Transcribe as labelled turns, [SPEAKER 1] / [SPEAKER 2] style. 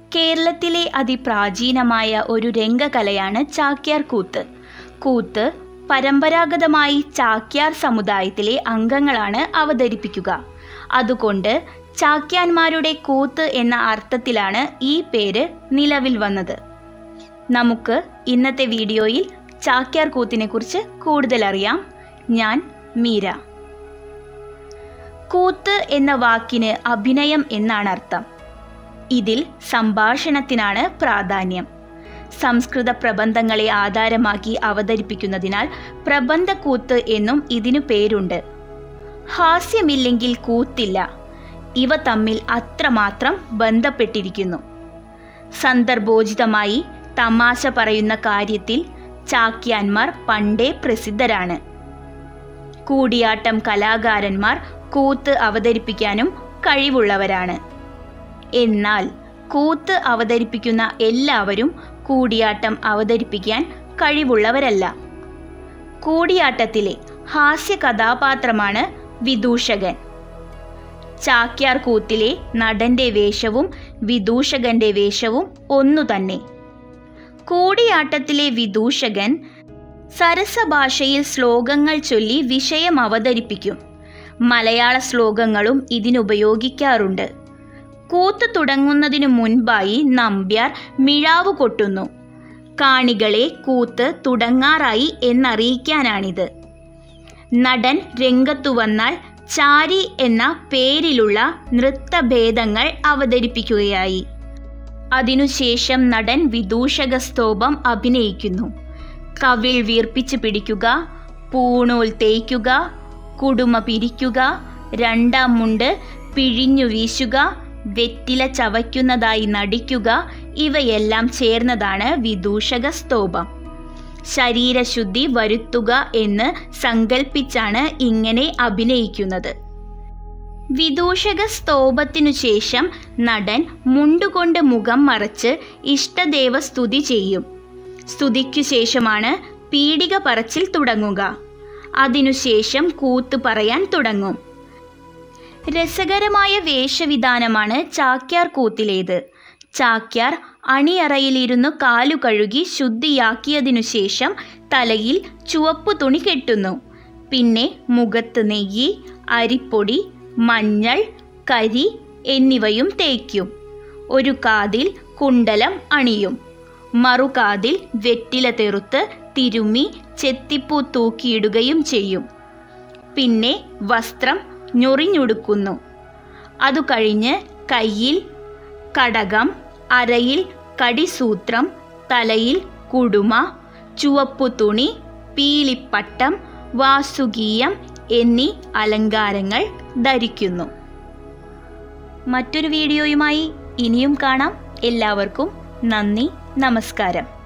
[SPEAKER 1] കേരളത്തിലെ അതിപ്രാചീനമായ ഒരു രംഗകലയാണ് ചാക്യാർ കൂത്ത് കൂത്ത് പരമ്പരാഗതമായി ചാക്യാർ സമുദായത്തിലെ അംഗങ്ങളാണ് അവതരിപ്പിക്കുക അതുകൊണ്ട് ചാക്യാന്മാരുടെ കൂത്ത് എന്ന അർത്ഥത്തിലാണ് ഈ പേര് നിലവിൽ വന്നത് നമുക്ക് ഇന്നത്തെ വീഡിയോയിൽ ചാക്യാർ കൂത്തിനെ കുറിച്ച് കൂടുതൽ അറിയാം ഞാൻ മീര കൂത്ത് എന്ന വാക്കിന് അഭിനയം എന്നാണ് അർത്ഥം ഇതിൽ സംഭാഷണത്തിനാണ് പ്രാധാന്യം സംസ്കൃത പ്രബന്ധങ്ങളെ ആധാരമാക്കി അവതരിപ്പിക്കുന്നതിനാൽ പ്രബന്ധക്കൂത്ത് എന്നും ഇതിനു പേരുണ്ട് ഹാസ്യമില്ലെങ്കിൽ കൂത്തില്ല ഇവ തമ്മിൽ അത്രമാത്രം ബന്ധപ്പെട്ടിരിക്കുന്നു സന്ദർഭോചിതമായി തമാശ പറയുന്ന കാര്യത്തിൽ ചാക്യാന്മാർ പണ്ടേ പ്രസിദ്ധരാണ് കൂടിയാട്ടം കലാകാരന്മാർ കൂത്ത് അവതരിപ്പിക്കാനും കഴിവുള്ളവരാണ് എന്നാൽ കൂത്ത് അവതരിപ്പിക്കുന്ന എല്ലാവരും കൂടിയാട്ടം അവതരിപ്പിക്കാൻ കഴിവുള്ളവരല്ല കൂടിയാട്ടത്തിലെ ഹാസ്യ കഥാപാത്രമാണ് വിദൂഷകൻ ചാക്യാർ കൂത്തിലെ നടന്റെ വേഷവും വിദൂഷകന്റെ വേഷവും ഒന്നു തന്നെ കൂടിയാട്ടത്തിലെ വിദൂഷകൻ സരസഭാഷയിൽ ശ്ലോകങ്ങൾ ചൊല്ലി വിഷയം അവതരിപ്പിക്കും മലയാള ശ്ലോകങ്ങളും ഇതിനുപയോഗിക്കാറുണ്ട് കൂത്ത് തുടങ്ങുന്നതിനു മുൻപായി നമ്പ്യാർ മിഴാവ് കൊട്ടുന്നു കാണികളെ കൂത്ത് തുടങ്ങാറായി എന്നറിയിക്കാനാണിത് നടൻ രംഗത്തു വന്നാൽ ചാരി എന്ന പേരിലുള്ള നൃത്തഭേദങ്ങൾ അവതരിപ്പിക്കുകയായി അതിനുശേഷം നടൻ വിദൂഷക സ്തോപം അഭിനയിക്കുന്നു കവിൾ വീർപ്പിച്ച് പിടിക്കുക പൂണൂൽ തേയ്ക്കുക കുടുമ പിരിക്കുക രണ്ടാം മുണ്ട് പിഴിഞ്ഞു വീശുക വെറ്റില ചവയ്ക്കുന്നതായി നടിക്കുക ഇവയെല്ലാം ചേർന്നതാണ് വിദൂഷക സ്തോപം ശരീരശുദ്ധി വരുത്തുക എന്ന് സങ്കൽപ്പിച്ചാണ് ഇങ്ങനെ അഭിനയിക്കുന്നത് വിദൂഷക സ്തോപത്തിനു ശേഷം നടൻ മുണ്ടുകൊണ്ട് മുഖം മറച്ച് ഇഷ്ടദേവ സ്തുതി ചെയ്യും സ്തുതിക്കു ശേഷമാണ് പീഡിക പറച്ചിൽ തുടങ്ങുക അതിനുശേഷം കൂത്ത് പറയാൻ തുടങ്ങും രസകരമായ വേഷവിധാനമാണ് ചാക്യാർ കൂത്തിലേത് ചാക്യാർ അണിയറയിലിരുന്നു കാലു കഴുകി ശുദ്ധിയാക്കിയതിനു ശേഷം തലയിൽ ചുവപ്പു തുണി കെട്ടുന്നു പിന്നെ മുഖത്ത് നെയ്യ് അരിപ്പൊടി മഞ്ഞൾ കരി എന്നിവയും തേക്കും ഒരു കാതിൽ കുണ്ടലം അണിയും മറുകാതിൽ വെറ്റില തെറുത്ത് തിരുമ്മി ചെത്തിപ്പൂ തൂക്കിയിടുകയും ചെയ്യും പിന്നെ വസ്ത്രം ഞൊറിഞ്ഞുടുക്കുന്നു അതു കഴിഞ്ഞ് കയ്യിൽ കടകം അരയിൽ കടിസൂത്രം തലയിൽ കുടുമ ചുവപ്പു തുണി പീലിപ്പട്ടം വാസുകീയം എന്നീ അലങ്കാരങ്ങൾ ധരിക്കുന്നു മറ്റൊരു വീഡിയോയുമായി ഇനിയും കാണാം എല്ലാവർക്കും നന്ദി നമസ്കാരം